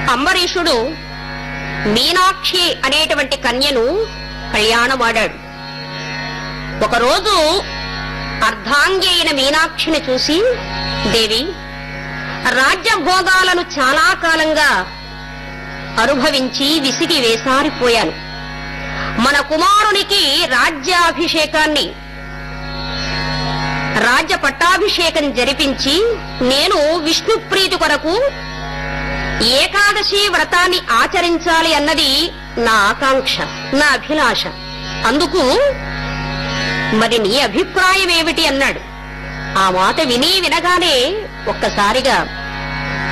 అంబరీషుడు మీనాక్షి అనేటువంటి కన్యను కళ్యాణమాడాడు ఒకరోజు అర్ధాంగి అయిన మీనాక్షిని చూసి దేవి రాజ్యభోగాలను చాలా కాలంగా అనుభవించి విసిగి వేసారిపోయాను మన కుమారునికి రాజ్యాభిషేకాన్ని రాజ్య పట్టాభిషేకం జరిపించి నేను విష్ణుప్రీతి కొరకు ఏకాదశి వ్రతాన్ని ఆచరించాలి అన్నది నా ఆకాంక్ష నా అభిలాష అందుకు మరి నీ అభిప్రాయం ఏమిటి అన్నాడు ఆ మాట విని వినగానే ఒక్కసారిగా